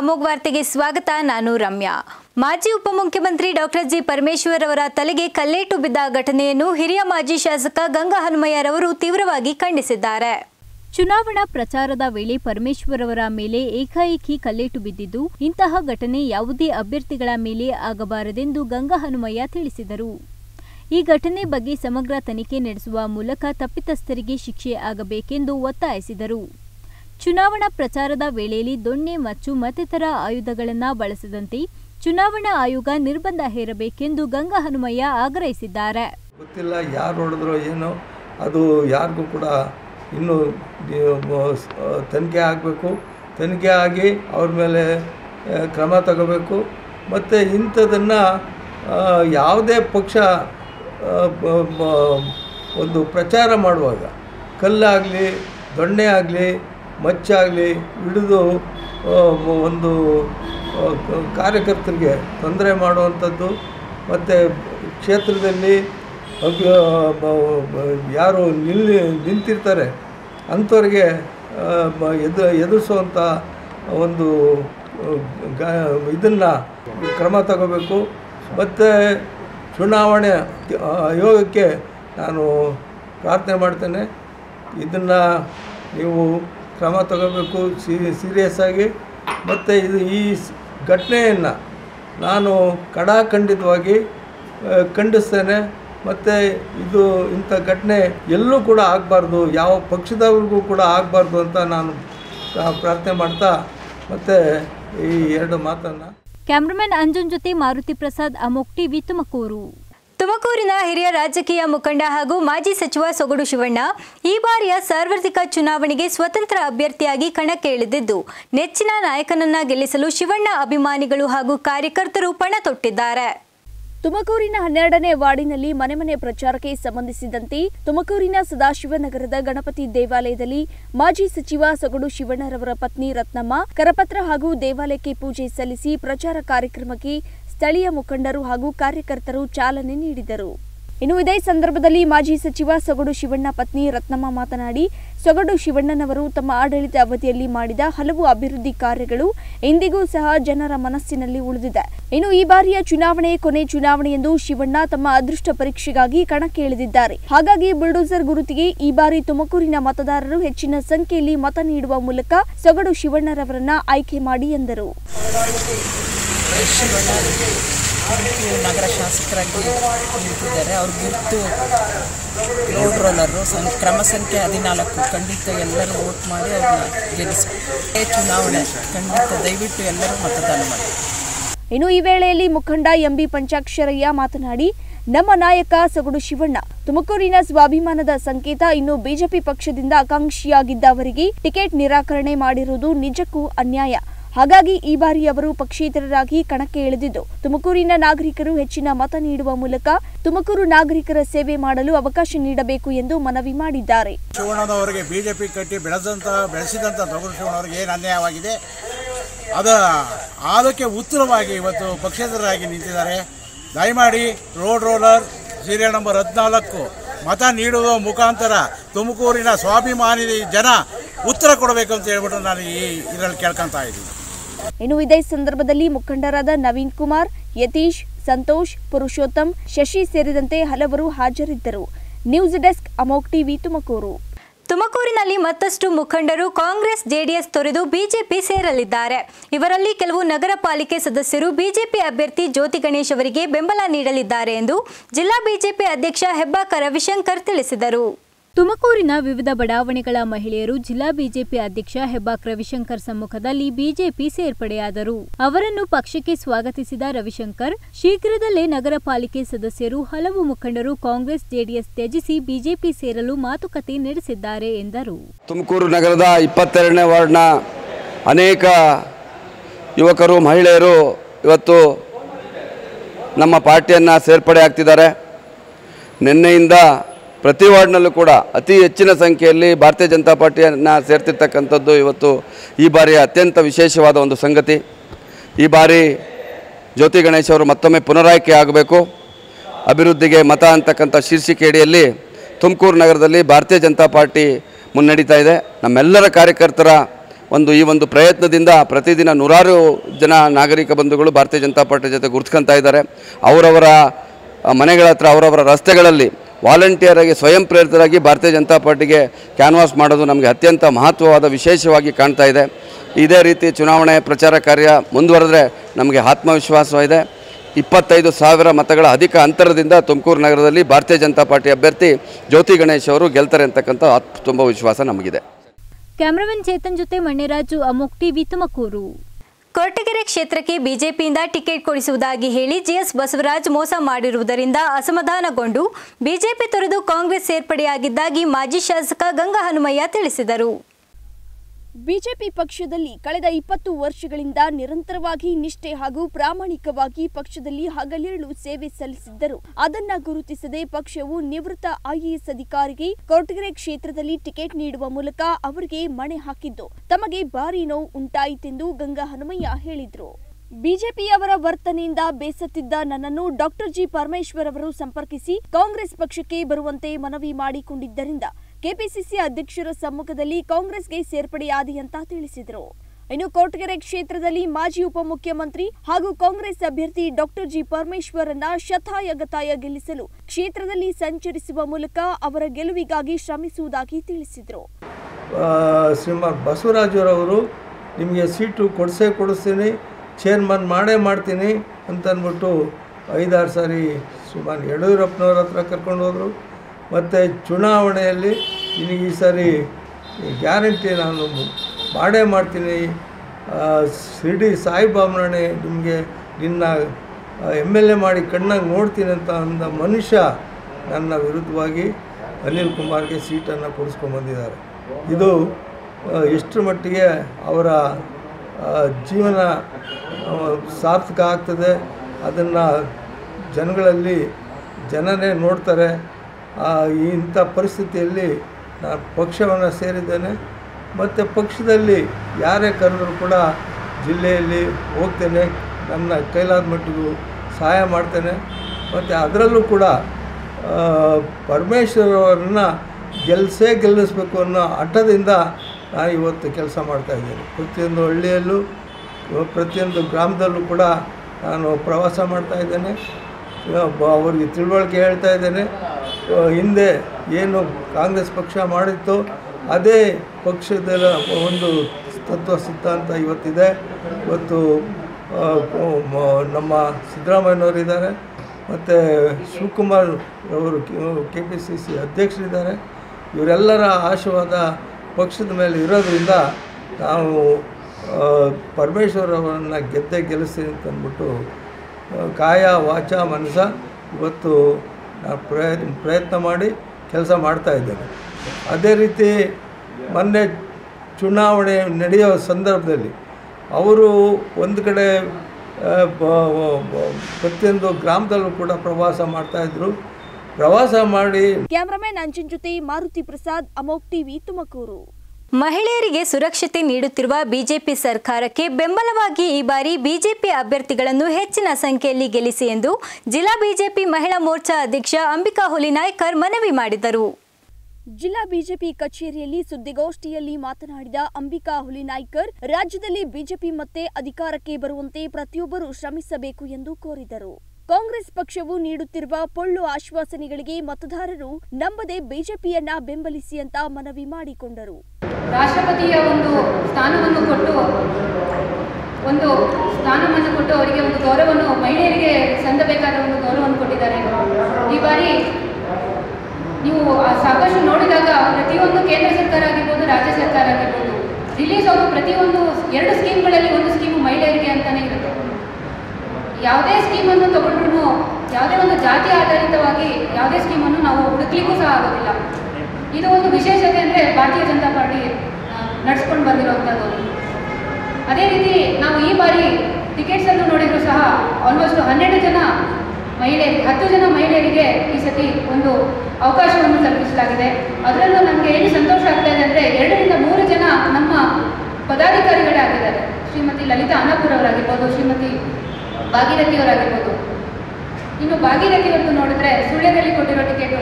ಅಮೋಘ್ ವಾರ್ತೆಗೆ ಸ್ವಾಗತ ನಾನು ರಮ್ಯಾ ಮಾಜಿ ಉಪಮುಖ್ಯಮಂತ್ರಿ ಡಾಕ್ಟರ್ ಜಿ ಪರಮೇಶ್ವರ್ ಅವರ ತಲೆಗೆ ಕಲ್ಲೇಟು ಬಿದ್ದ ಘಟನೆಯನ್ನು ಹಿರಿಯ ಮಾಜಿ ಶಾಸಕ ಗಂಗಾ ಹನುಮಯ್ಯರವರು ತೀವ್ರವಾಗಿ ಖಂಡಿಸಿದ್ದಾರೆ ಚುನಾವಣಾ ಪ್ರಚಾರದ ವೇಳೆ ಪರಮೇಶ್ವರ್ ಅವರ ಮೇಲೆ ಏಕಾಏಕಿ ಕಲ್ಲೇಟು ಬಿದ್ದಿದ್ದು ಇಂತಹ ಘಟನೆ ಯಾವುದೇ ಅಭ್ಯರ್ಥಿಗಳ ಮೇಲೆ ಆಗಬಾರದೆಂದು ಗಂಗಾ ಹನುಮಯ್ಯ ತಿಳಿಸಿದರು ಈ ಘಟನೆ ಬಗ್ಗೆ ಸಮಗ್ರ ತನಿಖೆ ನಡೆಸುವ ಮೂಲಕ ತಪ್ಪಿತಸ್ಥರಿಗೆ ಶಿಕ್ಷೆ ಆಗಬೇಕೆಂದು ಒತ್ತಾಯಿಸಿದರು ಚುನಾವಣಾ ಪ್ರಚಾರದ ವೇಳೆಯಲ್ಲಿ ದೊಣ್ಣೆ ಮಚ್ಚು ಮತ್ತಿತರ ಆಯುಧಗಳನ್ನು ಬಳಸದಂತೆ ಚುನಾವಣಾ ಆಯೋಗ ನಿರ್ಬಂಧ ಹೇರಬೇಕೆಂದು ಗಂಗಾ ಹನುಮಯ್ಯ ಆಗ್ರಹಿಸಿದ್ದಾರೆ ಗೊತ್ತಿಲ್ಲ ಯಾರು ಹೊಡೆದ್ರು ಏನು ಅದು ಯಾರಿಗೂ ಕೂಡ ಇನ್ನೂ ತನಿಖೆ ಆಗಬೇಕು ತನಿಖೆ ಆಗಿ ಅವ್ರ ಮೇಲೆ ಆ, ಕ್ರಮ ತಗೋಬೇಕು ಮತ್ತು ಇಂಥದನ್ನು ಯಾವುದೇ ಪಕ್ಷ ಆ, ಬ- ಬ- ಒಂದು ಪ್ರಚಾರ ಮಾಡುವಾಗ ಕಲ್ಲಾಗಲಿ ದೊಣ್ಣೆ ಆಗಲಿ ಮಚ್ಚಾಗಲಿ ಹಿಡಿದು ಆ, ಒಂದು ಆ, ಕ- ಕಾರ್ಯಕರ್ತರಿಗೆ ತೊಂದರೆ ಮಾಡುವಂಥದ್ದು ಮತ್ತು ಕ್ಷೇತ್ರದಲ್ಲಿ ಅಭ್ಯ ಬ- ಬ- ಯಾರು ನಿಲ್ಲಿ ನಿಂತಿರ್ತಾರೆ ಅಂಥವ್ರಿಗೆ ಎದು ಎದುರಿಸುವಂಥ ಒಂದು ಇದನ್ನು ಕ್ರಮ ತಗೋಬೇಕು ಮತ್ತು ಚುನಾವಣೆ ಆಯೋಗಕ್ಕೆ ನಾನು ಪ್ರಾರ್ಥನೆ ಮಾಡ್ತೇನೆ ಇದನ್ನು ನೀವು ಕ್ರಮ ತಗೋಬೇಕು ಸೀರಿಯಸ್ ಆಗಿ ಮತ್ತು ಇದು ಈ ಸ್- ಘಟನೆಯನ್ನು ನಾನು ಕಡಾಖಂಡಿತವಾಗಿ ಆ, ಖಂಡಿಸ್ತೇನೆ ಮತ್ತು ಇದು ಇಂಥ ಘಟನೆ ಎಲ್ಲೂ ಕೂಡ ಆಗಬಾರ್ದು ಯಾವ ಪಕ್ಷದವ್ರಿಗೂ ಕೂಡ ಆಗಬಾರ್ದು ಅಂತ ನಾನು ಆ, ಪ್ರಾರ್ಥನೆ ಮಾಡ್ತಾ ಮತ್ತು ಈ ಎರಡು ಮಾತನ್ನು ಕ್ಯಾಮ್ರಾಮನ್ ಅಂಜನ್ ಜೊತೆ ಮಾರುತಿ ಪ್ರಸಾದ್ ಅಮೋಕ್ ಟಿವಿ ತುಮಕೂರು ತುಮಕೂರಿನ ಹಿರಿಯ ರಾಜಕೀಯ ಮುಖಂಡ ಹಾಗೂ ಮಾಜಿ ಸಚಿವ ಸೊಗಡು ಶಿವಣ್ಣ ಈ ಬಾರಿಯ ಸಾರ್ವತ್ರಿಕ ಚುನಾವಣೆಗೆ ಸ್ವತಂತ್ರ ಅಭ್ಯರ್ಥಿಯಾಗಿ ಕಣಕ್ಕೆ ಇಳಿದಿದ್ದು ನೆಚ್ಚಿನ ನಾಯಕನನ್ನ ಗೆಲ್ಲಿಸಲು ಶಿವಣ್ಣ ಅಭಿಮಾನಿಗಳು ಹಾಗೂ ಕಾರ್ಯಕರ್ತರು ಪಣ ತೊಟ್ಟಿದ್ದಾರೆ ತುಮಕೂರಿನ ಹನ್ನೆರಡನೇ ವಾರ್ಡಿನಲ್ಲಿ ಮನೆ ಮನೆ ಪ್ರಚಾರಕ್ಕೆ ಸಂಬಂಧಿಸಿದಂತೆ ತುಮಕೂರಿನ ಸದಾಶಿವನಗರದ ಗಣಪತಿ ದೇವಾಲಯದಲ್ಲಿ ಮಾಜಿ ಸಚಿವ ಸೊಗಡು ಶಿವಣ್ಣರವರ ಪತ್ನಿ ರತ್ನಮ್ಮ ಕರಪತ್ರ ಹಾಗೂ ದೇವಾಲಯಕ್ಕೆ ಪೂಜೆ ಸಲ್ಲಿಸಿ ಪ್ರಚಾರ ಕಾರ್ಯಕ್ರಮಕ್ಕೆ ಸ್ಥಳೀಯ ಮುಖಂಡರು ಹಾಗೂ ಕಾರ್ಯಕರ್ತರು ಚಾಲನೆ ನೀಡಿದರು ಇನ್ನು ಇದೇ ಸಂದರ್ಭದಲ್ಲಿ ಮಾಜಿ ಸಚಿವ ಸೊಗಡು ಶಿವಣ್ಣ ಪತ್ನಿ ರತ್ನಮ್ಮ ಮಾತನಾಡಿ ಸೊಗಡು ಶಿವಣ್ಣನವರು ತಮ್ಮ ಆಡಳಿತ ಅವಧಿಯಲ್ಲಿ ಮಾಡಿದ ಹಲವು ಅಭಿವೃದ್ಧಿ ಕಾರ್ಯಗಳು ಇಂದಿಗೂ ಸಹ ಜನರ ಮನಸ್ಸಿನಲ್ಲಿ ಉಳಿದಿದೆ ಇನ್ನು ಈ ಬಾರಿಯ ಚುನಾವಣೆ ಕೊನೆ ಚುನಾವಣೆ ಎಂದು ಶಿವಣ್ಣ ತಮ್ಮ ಅದೃಷ್ಟ ಪರೀಕ್ಷೆಗಾಗಿ ಕಣಕ್ಕೆ ಇಳಿದಿದ್ದಾರೆ ಹಾಗಾಗಿ ಬುಲ್ಡೋಸರ್ ಗುರುತಿಗೆ ಈ ಬಾರಿ ತುಮಕೂರಿನ ಮತದಾರರು ಹೆಚ್ಚಿನ ಸಂಖ್ಯೆಯಲ್ಲಿ ಮತ ನೀಡುವ ಮೂಲಕ ಸೊಗಡು ಶಿವಣ್ಣರವರನ್ನ ಆಯ್ಕೆ ಮಾಡಿ ಎಂದರು ತುಮಕೂರು ನಗರ ಶಾಸಕರಾಗಿ ನಿಂತಿದ್ದಾರೆ ಅವ್ರ ಗುರುತು ರೋಡ್ ರೋಲರು ಸಂ ಕ್ರಮ ಸಂಖ್ಯೆ ಹದಿನಾಲ್ಕು ಖಂಡಿತ ಎಲ್ಲರೂ ವೋಟ್ ಮಾಡಿ ಅವ್ರನ್ನ ಗೆಲ್ಲಿಸಿ ಈ ಚುನಾವಣೆ ಖಂಡಿತ ದಯವಿಟ್ಟು ಎಲ್ಲರೂ ಮತದಾನ ಮಾಡಿ ಇನ್ನು ಈ ವೇಳೆಯಲ್ಲಿ ಮುಖಂಡ ಎಂಬಿ ಪಂಚಾಕ್ಷರಯ್ಯ ಮಾತನಾಡಿ ನಮ್ಮ ನಾಯಕ ಸೊಗಡು ಶಿವಣ್ಣ ತುಮಕೂರಿನ ಸ್ವಾಭಿಮಾನದ ಸಂಕೇತ ಇನ್ನು ಬಿಜೆಪಿ ಪಕ್ಷದಿಂದ ಆಕಾಂಕ್ಷಿಯಾಗಿದ್ದ ಅವರಿಗೆ ಟಿಕೆಟ್ ನಿರಾಕರಣೆ ಮಾಡಿರುವುದು ನಿಜಕ್ಕೂ ಅನ್ಯಾಯ ಹಾಗಾಗಿ ಈ ಬಾರಿ ಅವರು ಪಕ್ಷೇತರರಾಗಿ ಕಣಕ್ಕೆ ಇಳಿದಿದ್ದು ತುಮಕೂರಿನ ನಾಗರಿಕರು ಹೆಚ್ಚಿನ ಮತ ನೀಡುವ ಮೂಲಕ ತುಮಕೂರು ನಾಗರಿಕರ ಸೇವೆ ಮಾಡಲು ಅವಕಾಶ ನೀಡಬೇಕು ಎಂದು ಮನವಿ ಮಾಡಿದ್ದಾರೆ ಶಿವಣ್ಣನವರಿಗೆ ಬಿ ಜೆ ಪಿ ಕಟ್ಟಿ ಬೆಳೆದಂಥ ಬೆಳೆಸಿದಂಥ ತೊಗರು ಶಿವಣ್ಣವರಿಗೆ ಏನು ಅನ್ಯಾಯವಾಗಿದೆ ಅದು ಅದಕ್ಕೆ ಉತ್ತರವಾಗಿ ಇವತ್ತು ಪಕ್ಷೇತರರಾಗಿ ನಿಂತಿದ್ದಾರೆ ದಯಮಾಡಿ ರೋಡ್ ರೋಲರ್ ಸೀರಿಯಲ್ ನಂಬರ್ ಹದಿನಾಲ್ಕು ಮತ ನೀಡುವ ಮುಖಾಂತರ ತುಮಕೂರಿನ ಸ್ವಾಭಿಮಾನಿ ಜನ ಉತ್ತರ ಕೊಡಬೇಕು ಅಂತ ಹೇಳ್ಬಿಟ್ಟು ನಾನು ಈ ಇದರಲ್ಲಿ ಕೇಳ್ಕೊತಾ ಇದ್ದೀನಿ ಇನ್ನು ಇದೇ ಸಂದರ್ಭದಲ್ಲಿ ಮುಖಂಡರಾದ ನವೀನ್ ಕುಮಾರ್ ಯತೀಶ್ ಸಂತೋಷ್ ಪುರುಷೋತ್ತಮ್ ಶಶಿ ಸೇರಿದಂತೆ ಹಲವರು ಹಾಜರಿದ್ದರು news desk Amogh TV Tumakuru ತುಮಕೂರಿನಲ್ಲಿ ಮತ್ತಷ್ಟು ಮುಖಂಡರು ಕಾಂಗ್ರೆಸ್ ಜೆಡಿಎಸ್ ತೊರೆದು ಬಿಜೆಪಿ ಸೇರಲಿದ್ದಾರೆ ಇವರಲ್ಲಿ ಕೆಲವು ನಗರ ಪಾಲಿಕೆ ಸದಸ್ಯರು ಬಿಜೆಪಿ ಅಭ್ಯರ್ಥಿ ಜ್ಯೋತಿ ಗಣೇಶ್ ಅವರಿಗೆ ಬೆಂಬಲ ನೀಡಲಿದ್ದಾರೆ ಎಂದು ಜಿಲ್ಲಾ ಬಿಜೆಪಿ ಅಧ್ಯಕ್ಷ ಹೆಬ್ಬಾಕ ರವಿಶಂಕರ್ ತಿಳಿಸಿದರು ತುಮಕೂರಿನ ವಿವಿಧ ಬಡಾವಣೆಗಳ ಮಹಿಳೆಯರು ಜಿಲ್ಲಾ ಬಿಜೆಪಿ ಅಧ್ಯಕ್ಷ ಹೆಬ್ಬಾಕ್ ರವಿಶಂಕರ್ ಸಮ್ಮುಖದಲ್ಲಿ ಬಿಜೆಪಿ ಸೇರ್ಪಡೆಯಾದರು ಅವರನ್ನು ಪಕ್ಷಕ್ಕೆ ಸ್ವಾಗತಿಸಿದ ರವಿಶಂಕರ್ ಶೀಘ್ರದಲ್ಲೇ ನಗರ ಪಾಲಿಕೆ ಸದಸ್ಯರು ಹಲವು ಮುಖಂಡರು ಕಾಂಗ್ರೆಸ್ ಜೆಡಿಎಸ್ ತ್ಯಜಿಸಿ ಬಿಜೆಪಿ ಸೇರಲು ಮಾತುಕತೆ ನಡೆಸಿದ್ದಾರೆ ಎಂದರು ತುಮಕೂರು ನಗರದ ಇಪ್ಪತ್ತೆರಡನೇ ವಾರ್ಡ್ನ ಅನೇಕ ಯುವಕರು ಮಹಿಳೆಯರು ಇವತ್ತು ನಮ್ಮ ಪಾರ್ಟಿಯನ್ನು ಸೇರ್ಪಡೆ ಆಗ್ತಿದ್ದಾರೆ ನಿನ್ನೆಯಿಂದ ಪ್ರತಿ ವಾರ್ಡ್ನಲ್ಲೂ ಕೂಡ ಅತಿ ಹೆಚ್ಚಿನ ಸಂಖ್ಯೆಯಲ್ಲಿ ಭಾರತೀಯ ಜನತಾ ಪಾರ್ಟಿಯನ್ನು ಸೇರ್ತಿರ್ತಕ್ಕಂಥದ್ದು ಇವತ್ತು ಈ ಬಾರಿಯ ಅತ್ಯಂತ ವಿಶೇಷವಾದ ಒಂದು ಸಂಗತಿ ಈ ಬಾರಿ ಜ್ಯೋತಿ ಗಣೇಶ್ ಅವರು ಮತ್ತೊಮ್ಮೆ ಪುನರಾಯ್ಕೆ ಆಗಬೇಕು ಅಭಿವೃದ್ಧಿಗೆ ಮತ ಅಂತಕ್ಕಂಥ ಶೀರ್ಷಿಕೆ ಅಡಿಯಲ್ಲಿ ತುಮಕೂರು ನಗರದಲ್ಲಿ ಭಾರತೀಯ ಜನತಾ ಪಾರ್ಟಿ ಮುನ್ನಡೀತಾ ಇದೆ ನಮ್ಮೆಲ್ಲರ ಕಾರ್ಯಕರ್ತರ ಒಂದು ಈ ಒಂದು ಪ್ರಯತ್ನದಿಂದ ಪ್ರತಿದಿನ ನೂರಾರು ಜನ ನಾಗರಿಕ ಬಂಧುಗಳು ಭಾರತೀಯ ಜನತಾ ಪಾರ್ಟಿ ಜೊತೆ ಗುರುತ್ಕೊಂತ ಇದ್ದಾರೆ ಅವರವರ ಆ, ಮನೆಗಳ ಹತ್ರ ಅವರವರ ರಸ್ತೆಗಳಲ್ಲಿ ವಾಲಂಟಿಯರ್ ಆಗಿ ಸ್ವಯಂ ಪ್ರೇರಿತರಾಗಿ ಭಾರತೀಯ ಜನತಾ ಪಾರ್ಟಿಗೆ ಕ್ಯಾನ್ವಾಸ್ ಮಾಡೋದು ನಮಗೆ ಅತ್ಯಂತ ಮಹತ್ವವಾದ ವಿಶೇಷವಾಗಿ ಕಾಣ್ತಾ ಇದೆ ಇದೇ ರೀತಿ ಚುನಾವಣೆ ಪ್ರಚಾರ ಕಾರ್ಯ ಮುಂದುವರೆದ್ರೆ ನಮಗೆ ಆತ್ಮವಿಶ್ವಾಸ ಇದೆ ಇಪ್ಪತ್ತೈದು ಸಾವಿರ ಮತಗಳ ಅಧಿಕ ಅಂತರದಿಂದ ತುಮಕೂರು ನಗರದಲ್ಲಿ ಭಾರತೀಯ ಜನತಾ ಪಾರ್ಟಿ ಅಭ್ಯರ್ಥಿ ಜ್ಯೋತಿ ಗಣೇಶ್ ಅವರು ಗೆಲ್ತಾರೆ ಅಂತಕ್ಕಂಥ ಆತ್- ತುಂಬ ವಿಶ್ವಾಸ ನಮಗಿದೆ ಕ್ಯಾಮ್ರಾಮನ್ ಚೇತನ್ ಜೊತೆ ಮಣ್ಣಿರಾಜು ಅಮೋಕ್ ಟಿವಿ ತುಮಕೂರು ಕೊರಟಗೆರೆ ಕ್ಷೇತ್ರಕ್ಕೆ ಬಿಜೆಪಿಯಿಂದ ಟಿಕೆಟ್ ಕೊಡಿಸುವುದಾಗಿ ಹೇಳಿ ಜಿಎಸ್ ಬಸವರಾಜ್ ಮೋಸ ಮಾಡಿರುವುದರಿಂದ ಅಸಮಾಧಾನಗೊಂಡು ಬಿಜೆಪಿ ತೊರೆದು ಕಾಂಗ್ರೆಸ್ ಸೇರ್ಪಡೆಯಾಗಿದ್ದಾಗಿ ಮಾಜಿ ಶಾಸಕ ಗಂಗಾ ಹನುಮಯ್ಯ ತಿಳಿಸಿದರು ಬಿಜೆಪಿ ಪಕ್ಷದಲ್ಲಿ ಕಳೆದ ಇಪ್ಪತ್ತು ವರ್ಷಗಳಿಂದ ನಿರಂತರವಾಗಿ ನಿಷ್ಠೆ ಹಾಗೂ ಪ್ರಾಮಾಣಿಕವಾಗಿ ಪಕ್ಷದಲ್ಲಿ ಹಗಲಿರುಳು ಸೇವೆ ಸಲ್ಲಿಸಿದ್ದರು ಅದನ್ನ ಗುರುತಿಸದೆ ಪಕ್ಷವು ನಿವೃತ್ತ ಐಎಎಸ್ ಅಧಿಕಾರಿಗೆ ಕೊರಟಗೆರೆ ಕ್ಷೇತ್ರದಲ್ಲಿ ಟಿಕೆಟ್ ನೀಡುವ ಮೂಲಕ ಅವರಿಗೆ ಮಣೆ ಹಾಕಿದ್ದು ತಮಗೆ ಭಾರಿ ನೋವು ಉಂಟಾಯಿತೆಂದು ಗಂಗಾ ಹನುಮಯ್ಯ ಹೇಳಿದ್ರು ಬಿಜೆಪಿಯವರ ವರ್ತನೆಯಿಂದ ಬೇಸತ್ತಿದ್ದ ನನ್ನನ್ನು ಡಾಕ್ಟರ್ ಜಿ ಪರಮೇಶ್ವರ್ ಅವರು ಸಂಪರ್ಕಿಸಿ ಕಾಂಗ್ರೆಸ್ ಪಕ್ಷಕ್ಕೆ ಬರುವಂತೆ ಮನವಿ ಮಾಡಿಕೊಂಡಿದ್ದರಿಂದ ಕೆಪಿಸಿಸಿ ಅಧ್ಯಕ್ಷರ ಸಮ್ಮುಖದಲ್ಲಿ ಕಾಂಗ್ರೆಸ್ಗೆ ಸೇರ್ಪಡೆಯಾದಿ ಅಂತ ತಿಳಿಸಿದರು ಇನ್ನು ಕೊರಟಗೆರೆ ಕ್ಷೇತ್ರದಲ್ಲಿ ಮಾಜಿ ಉಪಮುಖ್ಯಮಂತ್ರಿ ಹಾಗೂ ಕಾಂಗ್ರೆಸ್ ಅಭ್ಯರ್ಥಿ ಡಾಕ್ಟರ್ ಜಿ ಪರಮೇಶ್ವರನ್ನ ಶತಾಯಗತಾಯ ಗೆಲ್ಲಿಸಲು ಕ್ಷೇತ್ರದಲ್ಲಿ ಸಂಚರಿಸುವ ಮೂಲಕ ಅವರ ಗೆಲುವಿಗಾಗಿ ಶ್ರಮಿಸುವುದಾಗಿ ತಿಳಿಸಿದರು ಆ, ಶ್ರೀಮಾನ್ ಬಸವರಾಜರವರು ನಿಮಗೆ ಸೀಟು ಕೊಡಿಸೇ ಕೊಡಿಸ್ತೀನಿ ಚೇರ್ಮನ್ ಮಾಡೇ ಮಾಡ್ತೀನಿ ಅಂತ ಅಂದ್ಬಿಟ್ಟು ಐದಾರು ಸಾರಿ ಶ್ರೀಮಾನ್ ಯಡಿಯೂರಪ್ಪನವ್ರ ಹತ್ರ ಕರ್ಕೊಂಡು ಹೋದರು ಮತ್ತು ಚುನಾವಣೆಯಲ್ಲಿ ನಿನಗೆ ಈ ಸಾರಿ ಗ್ಯಾರಂಟಿ ನಾನು ಮಾಡೇ ಮಾಡ್ತೀನಿ ಆ, ಶಿರ್ಡಿ ಸಾಯಿಬಾಬನಣೆ ನಿಮಗೆ ನಿನ್ನ ಎಮ್ ಎಲ್ ಎ ಮಾಡಿ ಕಣ್ಣಾಗಿ ನೋಡ್ತೀನಿ ಅಂತ ಅಂದ ಮನುಷ್ಯ ನನ್ನ ವಿರುದ್ಧವಾಗಿ ಅನಿಲ್ ಕುಮಾರ್ಗೆ ಸೀಟನ್ನು ಕೊಡಿಸ್ಕೊಂಡ್ಬಂದಿದ್ದಾರೆ ಇದು ಆ, ಎಷ್ಟರ ಮಟ್ಟಿಗೆ ಅವರ ಆ, ಜೀವನ ಆ, ಸಾರ್ಥಕ ಆಗ್ತದೆ ಅದನ್ನು ಜನಗಳಲ್ಲಿ ಜನನೇ ನೋಡ್ತಾರೆ ಆ, ಇಂಥ ಪರಿಸ್ಥಿತಿಯಲ್ಲಿ ನಾನು ಪಕ್ಷವನ್ನು ಸೇರಿದ್ದೇನೆ ಮತ್ತು ಪಕ್ಷದಲ್ಲಿ ಯಾರೇ ಕರೆದರೂ ಕೂಡ ಜಿಲ್ಲೆಯಲ್ಲಿ ಹೋಗ್ತೇನೆ ನನ್ನ ಕೈಲಾದ ಮಟ್ಟಿಗೂ ಸಹಾಯ ಮಾಡ್ತೇನೆ ಮತ್ತು ಅದರಲ್ಲೂ ಕೂಡ ಆ, ಪರಮೇಶ್ವರ್ ಅವರನ್ನ ಗೆಲ್ಲಿಸೇ ಗೆಲ್ಲಿಸ್ಬೇಕು ಅನ್ನೋ ಹಠದಿಂದ ನಾನು ಇವತ್ತು ಕೆಲಸ ಮಾಡ್ತಾಯಿದ್ದೇನೆ ಪ್ರತಿಯೊಂದು ಹಳ್ಳಿಯಲ್ಲೂ ಪ್ರತಿಯೊಂದು ಗ್ರಾಮದಲ್ಲೂ ಕೂಡ ನಾನು ಪ್ರವಾಸ ಮಾಡ್ತಾಯಿದ್ದೇನೆ ಅವರಿಗೆ ತಿಳುವಳಿಕೆ ಹೇಳ್ತಾ ಇದ್ದೇನೆ ಆ, ಹಿಂದೆ ಏನು ಕಾಂಗ್ರೆಸ್ ಪಕ್ಷ ಮಾಡಿತ್ತು ಅದೇ ಪಕ್ಷದ ಒಂದು ತತ್ವ ಸಿದ್ಧಾಂತ ಇವತ್ತಿದೆ ಇವತ್ತು ಆ, ಮ- ನಮ್ಮ ಸಿದ್ದರಾಮಯ್ಯನವರಿದ್ದಾರೆ ಮತ್ತು ಶಿವಕುಮಾರ್ ಅವರು ಕೆ ಪಿ ಸಿ ಸಿ ಅಧ್ಯಕ್ಷರಿದ್ದಾರೆ ಇವರೆಲ್ಲರ ಆಶೀರ್ವಾದ ಪಕ್ಷದ ಮೇಲೆ ಇರೋದ್ರಿಂದ ನಾವು ಆ, ಪರಮೇಶ್ವರ್ ಅವರನ್ನು ಗೆದ್ದೆ ಗೆಲ್ಲಿಸ್ತೀನಿ ಅಂತ ಅಂದ್ಬಿಟ್ಟು ಆ, ಕಾಯ ವಾಚ ಮನಸ ಇವತ್ತು ನಾನು ಪ್ರಯತ್ನ ಪ್ರಯತ್ನ ಮಾಡಿ ಕೆಲಸ ಮಾಡ್ತಾ ಇದ್ದೇನೆ ಅದೇ ರೀತಿ ಮೊನ್ನೆ ಚುನಾವಣೆ ನಡೆಯೋ ಸಂದರ್ಭದಲ್ಲಿ ಅವರು ಒಂದು ಕಡೆ ಆ, ಬ- ಬ- ಪ್ರತಿಯೊಂದು ಗ್ರಾಮದಲ್ಲೂ ಕೂಡ ಪ್ರವಾಸ ಮಾಡ್ತಾಯಿದ್ರು ಪ್ರವಾಸ ಮಾಡಿ ಕ್ಯಾಮರಾಮನ್ ಅಂಜನ್ ಜೊತೆ ಮಾರುತಿ ಪ್ರಸಾದ್ ಅಮೋಕ್ ಟಿವಿ ತುಮಕೂರು ಮಹಿಳೆಯರಿಗೆ ಸುರಕ್ಷತೆ ನೀಡುತ್ತಿರುವ ಬಿಜೆಪಿ ಸರ್ಕಾರಕ್ಕೆ ಬೆಂಬಲವಾಗಿ ಈ ಬಾರಿ ಬಿಜೆಪಿ ಅಭ್ಯರ್ಥಿಗಳನ್ನು ಹೆಚ್ಚಿನ ಸಂಖ್ಯೆಯಲ್ಲಿ ಗೆಲ್ಲಿಸಿ ಎಂದು ಜಿಲ್ಲಾ ಬಿಜೆಪಿ ಮಹಿಳಾ ಮೋರ್ಚಾ ಅಧ್ಯಕ್ಷ ಅಂಬಿಕಾ ಹುಲಿನಾಯ್ಕರ್ ಮನವಿ ಮಾಡಿದರು ಜಿಲ್ಲಾ ಬಿಜೆಪಿ ಕಚೇರಿಯಲ್ಲಿ ಸುದ್ದಿಗೋಷ್ಠಿಯಲ್ಲಿ ಮಾತನಾಡಿದ ಅಂಬಿಕಾ ಹುಲಿನಾಯ್ಕರ್ ರಾಜ್ಯದಲ್ಲಿ ಬಿಜೆಪಿ ಮತ್ತೆ ಅಧಿಕಾರಕ್ಕೆ ಬರುವಂತೆ ಪ್ರತಿಯೊಬ್ಬರು ಶ್ರಮಿಸಬೇಕು ಎಂದು ಕೋರಿದರು ಕಾಂಗ್ರೆಸ್ ಪಕ್ಷವು ನೀಡುತ್ತಿರುವ ಪೊಳ್ಳು ಆಶ್ವಾಸನೆಗಳಿಗೆ ಮತದಾರರು ನಂಬದೆ ಬಿಜೆಪಿಯನ್ನ ಬೆಂಬಲಿಸಿ ಅಂತ ಮನವಿ ಮಾಡಿಕೊಂಡರು ರಾಷ್ಟ್ರಪತಿಯ ಒಂದು ಸ್ಥಾನವನ್ನು ಕೊಟ್ಟು ಒಂದು ಸ್ಥಾನವನ್ನು ಕೊಟ್ಟು ಅವರಿಗೆ ಒಂದು ಗೌರವವನ್ನು ಮಹಿಳೆಯರಿಗೆ ಸಂದಬೇಕಾದ ಒಂದು ಗೌರವವನ್ನು ಕೊಟ್ಟಿದ್ದಾರೆ ಈ ಬಾರಿ ನೀವು ಆ ಸಾಕಷ್ಟು ನೋಡಿದಾಗ ಪ್ರತಿಯೊಂದು ಕೇಂದ್ರ ಸರ್ಕಾರ ಆಗಿರ್ಬೋದು ರಾಜ್ಯ ಸರ್ಕಾರ ಆಗಿರ್ಬೋದು ರಿಲೀಸ್ ಆಗೋ ಪ್ರತಿಯೊಂದು ಎರಡು ಸ್ಕೀಮ್ಗಳಲ್ಲಿ ಒಂದು ಸ್ಕೀಮು ಮಹಿಳೆಯರಿಗೆ ಅಂತಲೇ ಇರುತ್ತೆ ಯಾವುದೇ ಸ್ಕೀಮನ್ನು ತಗೊಂಡ್ರು ಯಾವುದೇ ಒಂದು ಜಾತಿ ಆಧಾರಿತವಾಗಿ ಯಾವುದೇ ಸ್ಕೀಮನ್ನು ನಾವು ಹುಡುಕ್ಲಿಕ್ಕೂ ಸಹ ಆಗೋದಿಲ್ಲ ಇದು ಒಂದು ವಿಶೇಷತೆ ಅಂದರೆ ಭಾರತೀಯ ಜನತಾ ಪಾರ್ಟಿ ನಡ್ಸ್ಕೊಂಡು ಬಂದಿರುವಂಥದ್ದು ಅದೇ ರೀತಿ ನಾವು ಈ ಬಾರಿ ಟಿಕೆಟ್ಸನ್ನು ನೋಡಿದರೂ ಸಹ ಆಲ್ಮೋಸ್ಟ್ ಹನ್ನೆರಡು ಜನ ಮಹಿಳೆಯರಿಗೆ ಹತ್ತು ಜನ ಮಹಿಳೆಯರಿಗೆ ಈ ಸತಿ ಒಂದು ಅವಕಾಶವನ್ನು ಕಲ್ಪಿಸಲಾಗಿದೆ ಅದರಲ್ಲೂ ನಮಗೆ ಏನು ಸಂತೋಷ ಆಗ್ತಾ ಇದೆ ಅಂದರೆ ಎರಡರಿಂದ ಮೂರು ಜನ ನಮ್ಮ ಪದಾಧಿಕಾರಿಗಳೇ ಆಗಿದ್ದಾರೆ ಶ್ರೀಮತಿ ಲಲಿತಾ ಅನ್ನಪುರ್ ಅವರಾಗಿರ್ಬೋದು ಶ್ರೀಮತಿ ಭಾಗೀರಥಿ ಅವರಾಗಿರ್ಬೋದು ಇನ್ನು ಭಾಗೀರಥಿ ಅವ್ರದ್ದು ನೋಡಿದ್ರೆ ಸುಳ್ಯದಲ್ಲಿ ಕೊಟ್ಟಿರೋ ಟಿಕೆಟು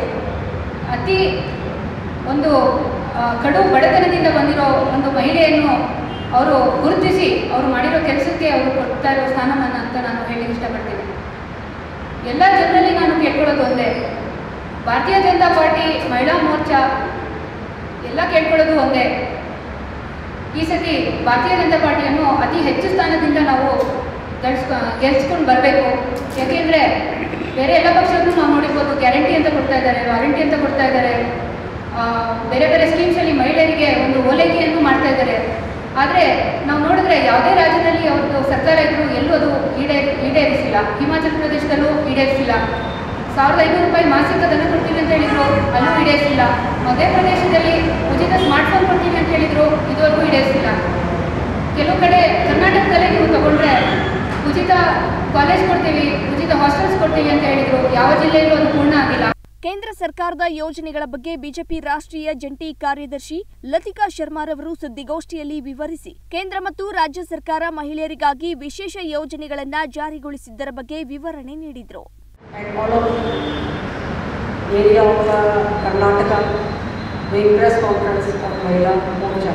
ಅತಿ ಒಂದು ಆ, ಕಡು ಬಡತನದಿಂದ ಬಂದಿರೋ ಒಂದು ಮಹಿಳೆಯನ್ನು ಅವರು ಗುರುತಿಸಿ ಅವರು ಮಾಡಿರೋ ಕೆಲಸಕ್ಕೆ ಅವರು ಕೊಡ್ತಾ ಇರೋ ಸ್ಥಾನಮಾನ ಅಂತ ನಾನು ಹೇಳಲಿಕ್ಕೆ ಇಷ್ಟಪಡ್ತೀನಿ ಎಲ್ಲ ಜನರಲ್ಲಿ ನಾನು ಕೇಳ್ಕೊಳ್ಳೋದು ಒಂದೇ ಭಾರತೀಯ ಜನತಾ ಪಾರ್ಟಿ ಮಹಿಳಾ ಮೋರ್ಚಾ ಎಲ್ಲ ಕೇಳ್ಕೊಳ್ಳೋದು ಒಂದೇ ಈ ಸತಿ ಭಾರತೀಯ ಜನತಾ ಪಾರ್ಟಿಯನ್ನು ಅತಿ ಹೆಚ್ಚು ಸ್ಥಾನದಿಂದ ನಾವು ಗಳಿಸ್ಕೊ ಗೆಲ್ಸ್ಕೊಂಡು ಬರಬೇಕು ಯಾಕೆಂದರೆ ಬೇರೆ ಎಲ್ಲ ಪಕ್ಷವನ್ನು ನಾವು ನೋಡಿರ್ಬೋದು ಗ್ಯಾರಂಟಿ ಅಂತ ಕೊಡ್ತಾ ಇದ್ದಾರೆ ವಾರಂಟಿ ಅಂತ ಕೊಡ್ತಾ ಇದ್ದಾರೆ ಆ, ಬೇರೆ ಬೇರೆ ಸ್ಕೀಮ್ಸಲ್ಲಿ ಮಹಿಳೆಯರಿಗೆ ಒಂದು ಓಲೈಕೆಯನ್ನು ಮಾಡ್ತಾ ಇದ್ದಾರೆ ಆದರೆ ನಾವು ನೋಡಿದ್ರೆ ಯಾವುದೇ ರಾಜ್ಯದಲ್ಲಿ ಅವ್ರದ್ದು ಸರ್ಕಾರ ಇದ್ದರೂ ಎಲ್ಲೂ ಅದು ಈಡೇರಿ ಈಡೇರಿಸಿಲ್ಲ ಹಿಮಾಚಲ ಪ್ರದೇಶದಲ್ಲೂ ಈಡೇರಿಸಿಲ್ಲ ಸಾವಿರದ ಐನೂರು ರೂಪಾಯಿ ಮಾಸಿಕ ಧನ ಕೊಡ್ತೀವಿ ಅಂತ ಹೇಳಿದ್ರು ಅಲ್ಲೂ ಈಡೇರಿಸಿಲ್ಲ ಮಧ್ಯಪ್ರದೇಶದಲ್ಲಿ ಉಚಿತ ಸ್ಮಾರ್ಟ್ಫೋನ್ ಕೊಡ್ತೀವಿ ಅಂತ ಹೇಳಿದ್ರು ಇದುವರೆಗೂ ಈಡೇರಿಸಿಲ್ಲ ಕೆಲವು ಕಡೆ ಕರ್ನಾಟಕದಲ್ಲೇ ನೀವು ತಗೊಂಡ್ರೆ ಉಚಿತ ಕಾಲೇಜ್ ಕೊಡ್ತೀವಿ ಉಚಿತ ಹಾಸ್ಟೆಲ್ಸ್ ಕೊಡ್ತೀವಿ ಅಂತ ಹೇಳಿದ್ರು ಯಾವ ಜಿಲ್ಲೆಯಲ್ಲೂ ಅದು ಪೂರ್ಣ ಆಗಿಲ್ಲ ಕೇಂದ್ರ ಸರ್ಕಾರದ ಯೋಜನೆಗಳ ಬಗ್ಗೆ ಬಿಜೆಪಿ ರಾಷ್ಟ್ರೀಯ ಜಂಟಿ ಕಾರ್ಯದರ್ಶಿ ಲತಿಕಾ ಶರ್ಮಾರವರು ಸುದ್ದಿಗೋಷ್ಠಿಯಲ್ಲಿ ವಿವರಿಸಿ ಕೇಂದ್ರ ಮತ್ತು ರಾಜ್ಯ ಸರ್ಕಾರ ಮಹಿಳೆಯರಿಗಾಗಿ ವಿಶೇಷ ಯೋಜನೆಗಳನ್ನ ಜಾರಿಗೊಳಿಸಿದ್ದರ ಬಗ್ಗೆ ವಿವರಣೆ ನೀಡಿದರು and all of area of uh, Karnataka doing press conference of महिला मोर्चा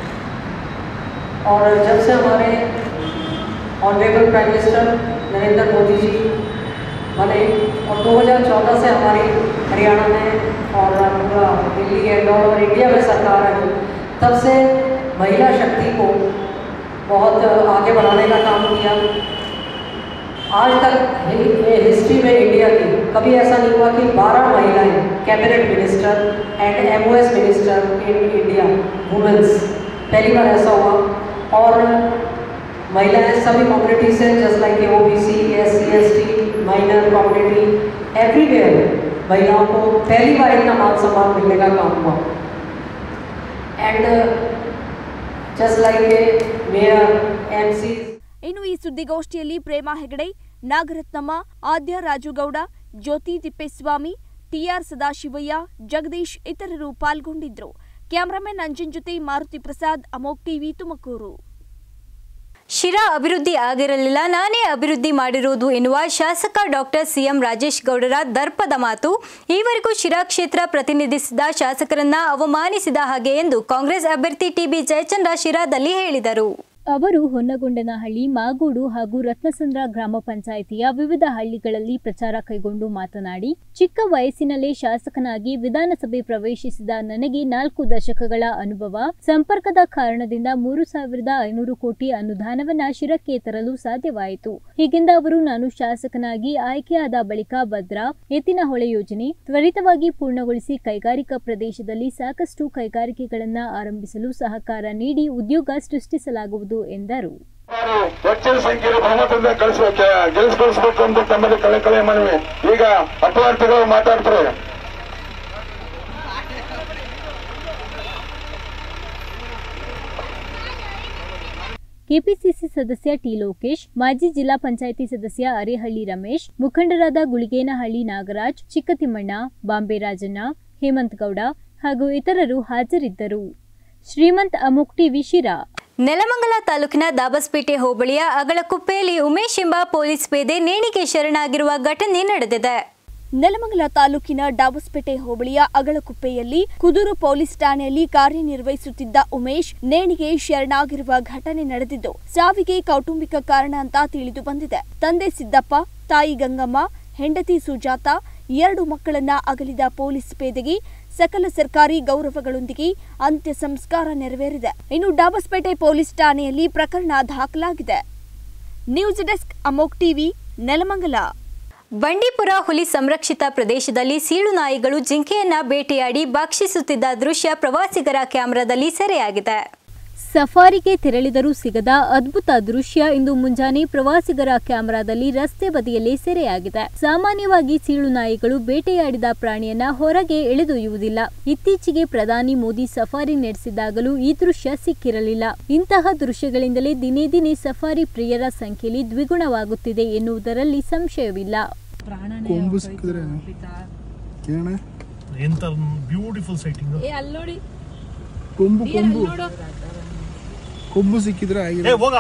और जब से हमारे honourable prime minister Narendra Modi ji बने और 2014 से हमारी हरियाणा में और पूरा Delhi and all over India में सरकार आई तब से महिला शक्ति को बहुत आगे बढ़ाने का काम किया आज तक हि- ये हिस्ट्री में इंडिया की कभी ऐसा नहीं हुआ कि 12 महिलाएं cabinet minister and MOS minister in India women's पहली बार ऐसा हुआ और महिलाएं सभी कम्युनिटी से just like O B C S C S T minor community everywhere महिलाओं को पहली बार इतना मान सम्मान मिलने का काम हुआ and just like mayor M C ಇನ್ನು ಈ ಸುದ್ದಿಗೋಷ್ಠಿಯಲ್ಲಿ ಪ್ರೇಮಾ ಹೆಗಡೆ ನಾಗರತ್ನಮ್ಮ ಆದ್ಯ ರಾಜುಗೌಡ ಜ್ಯೋತಿ ತಿಪ್ಪೇಸ್ವಾಮಿ ಟಿಆರ್ ಸದಾಶಿವಯ್ಯ ಜಗದೀಶ್ ಇತರರು ಪಾಲ್ಗೊಂಡಿದ್ರು ಕ್ಯಾಮರಾಮನ್ ಅಂಜನ್ ಜೊತೆ ಮಾರುತಿ ಪ್ರಸಾದ್ ಅಮೋಕ್ ಟಿವಿ ತುಮಕೂರು ಶಿರಾ ಅಭಿವೃದ್ಧಿ ಆಗಿರಲಿಲ್ಲ ನಾನೇ ಅಭಿವೃದ್ಧಿ ಮಾಡಿರುವುದು ಎನ್ನುವ ಶಾಸಕ ಡಾಕ್ಟರ್ ಸಿಎಂ ರಾಜೇಶ್ ಗೌಡರ ದರ್ಪದ ಮಾತು ಈವರೆಗೂ ಶಿರಾ ಕ್ಷೇತ್ರ ಪ್ರತಿನಿಧಿಸಿದ ಶಾಸಕರನ್ನ ಅವಮಾನಿಸಿದ ಹಾಗೆ ಎಂದು ಕಾಂಗ್ರೆಸ್ ಅಭ್ಯರ್ಥಿ ಟಿಬಿ ಜಯಚಂದ್ರ ಶಿರಾದಲ್ಲಿ ಹೇಳಿದರು ಅವರು ಹೊನ್ನಗೊಂಡನಹಳ್ಳಿ ಮಾಗೋಡು ಹಾಗೂ ರತ್ನಸಂದ್ರ ಗ್ರಾಮ ಪಂಚಾಯಿತಿಯ ವಿವಿಧ ಹಳ್ಳಿಗಳಲ್ಲಿ ಪ್ರಚಾರ ಕೈಗೊಂಡು ಮಾತನಾಡಿ ಚಿಕ್ಕ ವಯಸ್ಸಿನಲ್ಲೇ ಶಾಸಕನಾಗಿ ವಿಧಾನಸಭೆ ಪ್ರವೇಶಿಸಿದ ನನಗೆ ನಾಲ್ಕು ದಶಕಗಳ ಅನುಭವ ಸಂಪರ್ಕದ ಕಾರಣದಿಂದ ಮೂರು ಸಾವಿರದ ಐನೂರು ಕೋಟಿ ಅನುದಾನವನ್ನ ಶಿರಕ್ಕೆ ತರಲು ಸಾಧ್ಯವಾಯಿತು ಹೀಗೆಂದ ಅವರು ನಾನು ಶಾಸಕನಾಗಿ ಆಯ್ಕೆಯಾದ ಬಳಿಕ ಭದ್ರಾ ಎತ್ತಿನಹೊಳೆ ಯೋಜನೆ ತ್ವರಿತವಾಗಿ ಪೂರ್ಣಗೊಳಿಸಿ ಕೈಗಾರಿಕಾ ಪ್ರದೇಶದಲ್ಲಿ ಸಾಕಷ್ಟು ಕೈಗಾರಿಕೆಗಳನ್ನ ಆರಂಭಿಸಲು ಸಹಕಾರ ನೀಡಿ ಉದ್ಯೋಗ ಸೃಷ್ಟಿಸಲಾಗುವುದು ಎಂದರು ಹೆಚ್ಚಿನ ಸಂಖ್ಯೆಯ ಬಹುಮತದಿಂದ ಕಳಿಸ್ಬೇಕು ಗೆಲ್ಲಿಸ್ಕೊಳಿಸ್ಬೇಕು ಅಂತ ತಮ್ಮಲ್ಲಿ ಕಳೆ ಕಳೆ ಮನವಿ ಈಗ ಅಪವಾರ್ಥಿಗಳು ಮಾತಾಡ್ತಾರೆ ಕೆಪಿಸಿಸಿ ಸದಸ್ಯ ಟಿ ಲೋಕೇಶ್ ಮಾಜಿ ಜಿಲ್ಲಾ ಪಂಚಾಯಿತಿ ಸದಸ್ಯ ಅರೇಹಳ್ಳಿ ರಮೇಶ್ ಮುಖಂಡರಾದ ಗುಳಿಗೇನಹಳ್ಳಿ ನಾಗರಾಜ್ ಚಿಕ್ಕತಿಮ್ಮಣ್ಣ ಬಾಂಬೆ ರಾಜಣ್ಣ ಹೇಮಂತ್ ಗೌಡ ಹಾಗೂ ಇತರರು ಹಾಜರಿದ್ದರು ಶ್ರೀಮಂತ್ ಅಮುಕ್ ಟಿವಿ ಶಿರಾ ನೆಲಮಂಗಲ ತಾಲೂಕಿನ ದಾಬಸ್ಪೇಟೆ ಹೋಬಳಿಯ ಅಗಳಕುಪ್ಪೆಯಲ್ಲಿ ಉಮೇಶ್ ಎಂಬ ಪೊಲೀಸ್ ಪೇದೆ ನೇಣಿಗೆ ಶರಣಾಗಿರುವ ಘಟನೆ ನಡೆದಿದೆ ನೆಲಮಂಗಲ ತಾಲೂಕಿನ ಡಾಬಸ್ಪೇಟೆ ಹೋಬಳಿಯ ಅಗಳಕುಪ್ಪೆಯಲ್ಲಿ ಕುದೂರು ಪೊಲೀಸ್ ಠಾಣೆಯಲ್ಲಿ ಕಾರ್ಯನಿರ್ವಹಿಸುತ್ತಿದ್ದ ಉಮೇಶ್ ನೇಣಿಗೆ ಶರಣಾಗಿರುವ ಘಟನೆ ನಡೆದಿದ್ದು ಸಾವಿಗೆ ಕೌಟುಂಬಿಕ ಕಾರಣ ಅಂತ ತಿಳಿದು ಬಂದಿದೆ ತಂದೆ ಸಿದ್ದಪ್ಪ ತಾಯಿ ಗಂಗಮ್ಮ ಹೆಂಡತಿ ಸುಜಾತ ಎರಡು ಮಕ್ಕಳನ್ನ ಅಗಲಿದ ಪೊಲೀಸ್ ಪೇದೆಗೆ ಸಕಲ ಸರ್ಕಾರಿ ಗೌರವಗಳೊಂದಿಗೆ ಅಂತ್ಯ ಸಂಸ್ಕಾರ ನೆರವೇರಿದೆ ಇನ್ನು ಡಾಬಸ್ಪೇಟೆ ಪೊಲೀಸ್ ಠಾಣೆಯಲ್ಲಿ ಪ್ರಕರಣ ದಾಖಲಾಗಿದೆ news desk Amogh TV Nelamangala Bandipur ಹುಲಿ ಸಂರಕ್ಷಿತ ಪ್ರದೇಶದಲ್ಲಿ ಸೀಳು ನಾಯಿಗಳು ಜಿಂಕೆಯನ್ನ ಬೇಟೆಯಾಡಿ ಭಕ್ಷಿಸುತ್ತಿದ್ದ ದೃಶ್ಯ ಪ್ರವಾಸಿಗರ ಕ್ಯಾಮೆರಾದಲ್ಲಿ ಸೆರೆಯಾಗಿದೆ ಸಫಾರಿಗೆ ತೆರಳಿದರೂ ಸಿಗದ ಅದ್ಭುತ ದೃಶ್ಯ ಇಂದು ಮುಂಜಾನೆ ಪ್ರವಾಸಿಗರ ಕ್ಯಾಮೆರಾದಲ್ಲಿ ರಸ್ತೆ ಬದಿಯಲ್ಲೇ ಸೆರೆಯಾಗಿದೆ ಸಾಮಾನ್ಯವಾಗಿ ಸೀಳು ನಾಯಿಗಳು ಬೇಟೆಯಾಡಿದ ಪ್ರಾಣಿಯನ್ನ ಹೊರಗೆ ಎಳೆದೊಯ್ಯುವುದಿಲ್ಲ ಇತ್ತೀಚೆಗೆ ಪ್ರಧಾನಿ ಮೋದಿ ಸಫಾರಿ ನಡೆಸಿದಾಗಲೂ ಈ ದೃಶ್ಯ ಸಿಕ್ಕಿರಲಿಲ್ಲ ಇಂತಹ ದೃಶ್ಯಗಳಿಂದಲೇ ದಿನೇ ದಿನೇ ಸಫಾರಿ ಪ್ರಿಯರ ಸಂಖ್ಯೆಯಲ್ಲಿ ದ್ವಿಗುಣವಾಗುತ್ತಿದೆ ಎನ್ನುವುದರಲ್ಲಿ ಸಂಶಯವಿಲ್ಲ ಕೊಂಬು ಸಿಕ್ಕಿದ್ರೆ ಏನಣ್ಣ ಎಂತ ಬ್ಯೂಟಿಫುಲ್ ಸೈಟಿಂಗ್ ಕೊಂಬು ಕೊಂಬು ಕೊಂಬು ಸಿಕ್ಕಿದ್ರೆ ಏ ಆಗಿದೆ ಹೋಗ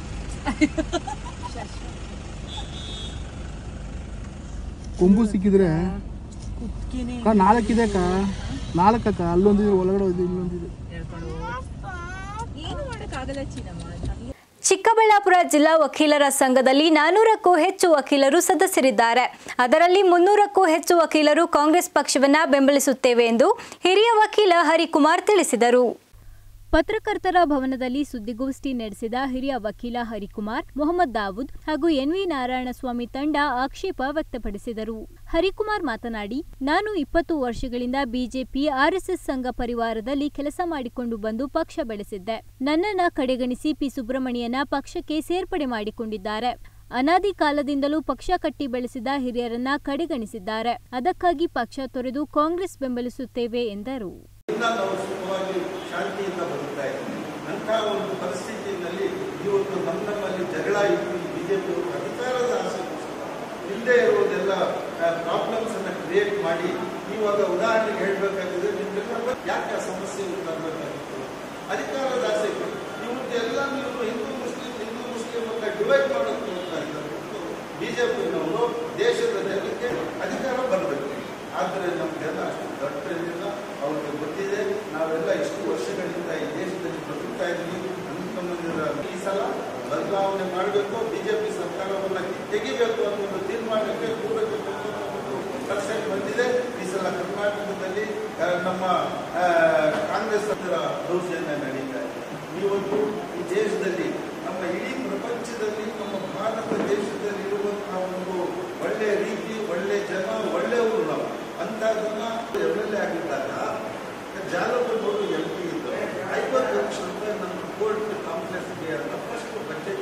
ಕೊಂಬು ಸಿಕ್ಕಿದ್ರೆ ಅಕ್ಕ ನಾಲ್ಕಿದೆ ಅಕ್ಕ ನಾಲ್ಕಕ್ಕ ಅಲ್ಲೊಂದಿದೆ ಒಳಗಡೆ ಒಂದು ಇಲ್ಲೊಂದಿದೆ ಆಗಲ್ಲ ಚಿನ್ನಮ್ಮ ಚಿಕ್ಕಬಳ್ಳಾಪುರ ಜಿಲ್ಲಾ ವಕೀಲರ ಸಂಘದಲ್ಲಿ ನಾನೂರಕ್ಕೂ ಹೆಚ್ಚು ವಕೀಲರು ಸದಸ್ಯರಿದ್ದಾರೆ ಅದರಲ್ಲಿ ಮುನ್ನೂರಕ್ಕೂ ಹೆಚ್ಚು ವಕೀಲರು ಕಾಂಗ್ರೆಸ್ ಪಕ್ಷವನ್ನ ಬೆಂಬಲಿಸುತ್ತೇವೆ ಎಂದು ಹಿರಿಯ ವಕೀಲ ಹರಿಕುಮಾರ್ ತಿಳಿಸಿದರು ಪತ್ರಕರ್ತರ ಭವನದಲ್ಲಿ ಸುದ್ದಿಗೋಷ್ಠಿ ನಡೆಸಿದ ಹಿರಿಯ ವಕೀಲ ಹರಿಕುಮಾರ್ ಮೊಹಮ್ಮದ್ ದಾವೂದ್ ಹಾಗೂ ಎನ್ವಿ ನಾರಾಯಣಸ್ವಾಮಿ ತಂಡ ಆಕ್ಷೇಪ ವ್ಯಕ್ತಪಡಿಸಿದರು ಹರಿಕುಮಾರ್ ಮಾತನಾಡಿ ನಾನು ಇಪ್ಪತ್ತು ವರ್ಷಗಳಿಂದ ಬಿಜೆಪಿ ಆರ್ಎಸ್ಎಸ್ ಸಂಘ ಪರಿವಾರದಲ್ಲಿ ಕೆಲಸ ಮಾಡಿಕೊಂಡು ಬಂದು ಪಕ್ಷ ಬೆಳೆಸಿದ್ದೆ ನನ್ನನ್ನ ಕಡೆಗಣಿಸಿ ಪಿ ಸುಬ್ರಹ್ಮಣ್ಯನ ಪಕ್ಷಕ್ಕೆ ಸೇರ್ಪಡೆ ಮಾಡಿಕೊಂಡಿದ್ದಾರೆ ಅನಾದಿ ಕಾಲದಿಂದಲೂ ಪಕ್ಷ ಕಟ್ಟಿ ಬೆಳೆಸಿದ ಹಿರಿಯರನ್ನ ಕಡೆಗಣಿಸಿದ್ದಾರೆ ಅದಕ್ಕಾಗಿ ಪಕ್ಷ ತೊರೆದು ಕಾಂಗ್ರೆಸ್ ಬೆಂಬಲಿಸುತ್ತೇವೆ ಎಂದರು ಇಂದ ನಾವು ಸುಖವಾಗಿ ಶಾಂತಿಯಿಂದ ಬದುಕ್ತಾ ಇದ್ದೀವಿ ಅಂಥ ಒಂದು ಪರಿಸ್ಥಿತಿಯಲ್ಲಿ ಇವತ್ತು ನಮ್ಮ ನಮ್ಮಲ್ಲಿ ಜಗಳ ಇದ್ದು ಈ ಬಿಜೆಪಿಯವರು ಅಧಿಕಾರದ ಆಸೆ ಇಲ್ಲದೆ ಇರುವುದೆಲ್ಲ ಪ್ರಾಬ್ಲಮ್ಸ್ ಅನ್ನ ಕ್ರಿಯೇಟ್ ಮಾಡಿ ಇವಾಗ ಉದಾಹರಣೆಗೆ ಹೇಳ್ಬೇಕಾದ್ರೆ ನಿಮ್ಗೆಲ್ಲ ಯಾಕೆ ಆ ಸಮಸ್ಯೆ ತರಬೇಕಾಗಿತ್ತು ಅಧಿಕಾರದ ಆಸೆ ಇವ್ರದ್ದೆಲ್ಲ ನೀವು ಹಿಂದೂ ಮುಸ್ಲಿಂ ಹಿಂದೂ ಮುಸ್ಲಿಂ ಅಂತ ಡಿವೈಡ್ ಮಾಡೋಕೆ ಹೋಗ್ತಾ ಇದ್ದಾರೆ ಬಿಜೆಪಿನವರು ದೇಶದ ಜನಕ್ಕೆ ಅಧಿಕಾರ ಬರಬೇಕು ಆದರೆ ನಮಗೆಲ್ಲ ಅಷ್ಟು ದೊಡ್ಡದಿಲ್ಲ ಅವ್ರಿಗೆ ಗೊತ್ತಿದೆ ನಾವೆಲ್ಲ ಇಷ್ಟು ವರ್ಷಗಳಿಂದ ಈ ದೇಶದಲ್ಲಿ ಬದುಕ್ತಾ ಇದ್ದೀವಿ ಅನ್ಕೊಂಡಿರೋ ಈ ಸಲ ಬದಲಾವಣೆ ಮಾಡಬೇಕು ಬಿಜೆಪಿ ಸರ್ಕಾರವನ್ನು ತೆಗಿಬೇಕು ಅನ್ನೋ ಒಂದು ತೀರ್ಮಾನಕ್ಕೆ ನೂರಕ್ಕೆ ತೊಂಬತ್ತೊಂಬತ್ತು ಪರ್ಸೆಂಟ್ ಬಂದಿದೆ ಈ ಸಲ ಕರ್ನಾಟಕದಲ್ಲಿ ಆ, ನಮ್ಮ ಆ, ಕಾಂಗ್ರೆಸ್ ಅದರ ದೌರ್ಜನ್ಯ ನಡೀತಾ ಇದೆ ಇವತ್ತು ಈ ದೇಶದಲ್ಲಿ ನಮ್ಮ ಇಡೀ ಪ್ರಪಂಚದಲ್ಲಿ ನಮ್ಮ ಭಾರತ ದೇಶದಲ್ಲಿ ಇರುವಂತಹ ಒಂದು ಒಳ್ಳೆಯ ರೀತಿ ಒಳ್ಳೆ ಜನ ಒಳ್ಳೆಯವರು ನಾವು ಅಂಥದ್ದನ್ನ ಎಮ್ ಎಲ್ ಎ ಆಗಿದ್ದಾಗ ಜಾಲಪುರದವರು ಎಂ ಪಿ ಇದ್ದರು ಐವತ್ತು ಲಕ್ಷ ರೂಪಾಯಿ ನಮ್ಮ ಕೋರ್ಟ್ ಕಾಂಪ್ಲೆಕ್ಸ್ಗೆ ಅಂತ ಫಸ್ಟ್ ಬಜೆಟ್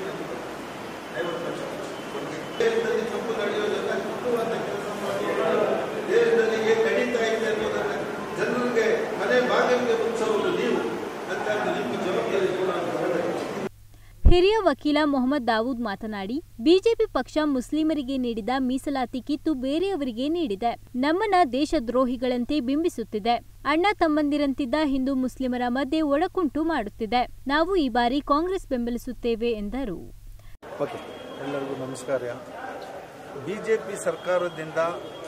ಐವತ್ತು ಲಕ್ಷ ಕೊಡ್ಬೇಕು. ದೇಶದಲ್ಲಿ ತಪ್ಪು ನಡೆಯೋದನ್ನ ಕುಟ್ಟುವಂತ ಕೆಲಸ ಮಾಡಿ ದೇಶದಲ್ಲಿ ಏನ್ ನಡೀತಾ ಇದೆ ಅನ್ನೋದನ್ನ ಜನರಿಗೆ ಮನೆ ಬಾಗಿಲಿಗೆ ಮುಚ್ಚೋರು ನೀವು ಅಂತ ನಿಮ್ಮ ಜವಾಬ್ದಾರಿ ಕೂಡ ಹೊರಬೇಕು ಹಿರಿಯ ವಕೀಲ ಮೊಹಮ್ಮದ್ ದಾವೂದ್ ಮಾತನಾಡಿ ಬಿಜೆಪಿ ಪಕ್ಷ ಮುಸ್ಲಿಮರಿಗೆ ನೀಡಿದ ಮೀಸಲಾತಿ ಕಿತ್ತು ಬೇರೆಯವರಿಗೆ ನೀಡಿದೆ ನಮ್ಮನ್ನ ದೇಶದ್ರೋಹಿಗಳಂತೆ ಬಿಂಬಿಸುತ್ತಿದೆ ಅಣ್ಣ ತಮ್ಮಂದಿರಂತಿದ್ದ ಹಿಂದೂ ಮುಸ್ಲಿಮರ ಮಧ್ಯೆ ಒಡಕುಂಟು ಮಾಡುತ್ತಿದೆ ನಾವು ಈ ಬಾರಿ ಕಾಂಗ್ರೆಸ್ ಬೆಂಬಲಿಸುತ್ತೇವೆ ಎಂದರು ಓಕೆ ಎಲ್ಲರಿಗೂ ನಮಸ್ಕಾರ ಬಿ ಜೆ ಪಿ ಸರ್ಕಾರದಿಂದ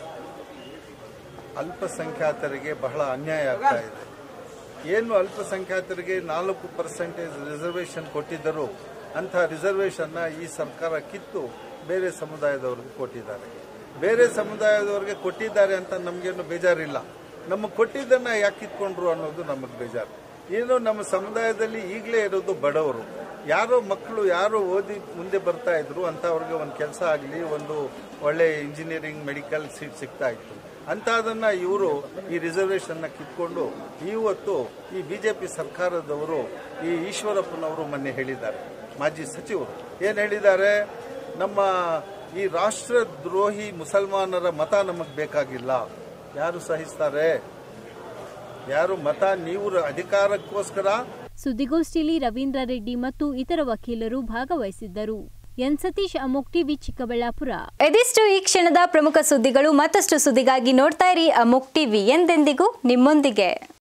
ಅಲ್ಪಸಂಖ್ಯಾತರಿಗೆ ಬಹಳ ಅನ್ಯಾಯ ಆಗ್ತಾ ಇದೆ ಏನು ಅಲ್ಪಸಂಖ್ಯಾತರಿಗೆ ನಾಲ್ಕು ಪರ್ಸೆಂಟೇಜ್ ರಿಸರ್ವೇಷನ್ ಕೊಟ್ಟಿದ್ದರು ಅಂಥ ರಿಸರ್ವೇಷನ್ನ ಈ ಸರ್ಕಾರ ಕಿತ್ತು ಬೇರೆ ಸಮುದಾಯದವ್ರಿಗೆ ಕೊಟ್ಟಿದ್ದಾರೆ ಬೇರೆ ಸಮುದಾಯದವ್ರಿಗೆ ಕೊಟ್ಟಿದ್ದಾರೆ ಅಂತ ನಮಗೇನು ಬೇಜಾರಿಲ್ಲ ನಮಗೆ ಕೊಟ್ಟಿದ್ದನ್ನು ಯಾಕೆ ಕಿತ್ಕೊಂಡ್ರು ಅನ್ನೋದು ನಮಗೆ ಬೇಜಾರು ಏನು ನಮ್ಮ ಸಮುದಾಯದಲ್ಲಿ ಈಗಲೇ ಇರೋದು ಬಡವರು ಯಾರೋ ಮಕ್ಕಳು ಯಾರು ಓದಿ ಮುಂದೆ ಬರ್ತಾ ಇದ್ರು ಅಂಥವ್ರಿಗೆ ಒಂದು ಕೆಲಸ ಆಗಲಿ ಒಂದು ಒಳ್ಳೆ ಇಂಜಿನಿಯರಿಂಗ್ ಮೆಡಿಕಲ್ ಸೀಟ್ ಸಿಗ್ತಾ ಇತ್ತು ಅಂಥದನ್ನ ಇವರು ಈ ರಿಸರ್ವೇಷನ್ನ ಕಿತ್ಕೊಂಡು ಇವತ್ತು ಈ ಬಿಜೆಪಿ ಸರ್ಕಾರದವರು ಈ ಈಶ್ವರಪ್ಪನವರು ಮೊನ್ನೆ ಹೇಳಿದ್ದಾರೆ ಮಾಜಿ ಸಚಿವರು ಏನು ಹೇಳಿದ್ದಾರೆ ನಮ್ಮ ಈ ರಾಷ್ಟ್ರದ್ರೋಹಿ ಮುಸಲ್ಮಾನರ ಮತ ನಮಗೆ ಬೇಕಾಗಿಲ್ಲ ಯಾರು ಸಹಿಸ್ತಾರೆ ಯಾರು ಮತ ನೀವು ಅಧಿಕಾರಕ್ಕೋಸ್ಕರ ಸುದ್ದಿಗೋಷ್ಠಿಯಲ್ಲಿ ರವೀಂದ್ರ ರೆಡ್ಡಿ ಮತ್ತು ಇತರ ವಕೀಲರು ಭಾಗವಹಿಸಿದ್ದರು ಎನ್ ಸತೀಶ್ ಅಮೋಕ್ ಟಿವಿ ಚಿಕ್ಕಬಳ್ಳಾಪುರ ಇದಿಷ್ಟು ಈ ಕ್ಷಣದ ಪ್ರಮುಖ ಸುದ್ದಿಗಳು ಮತ್ತಷ್ಟು ಸುದ್ದಿಗಾಗಿ ನೋಡ್ತಾ ಇರಿ ಅಮೋಕ್ ಟಿವಿ ಎಂದೆಂದಿಗೂ ನಿಮ್ಮೊಂದಿಗೆ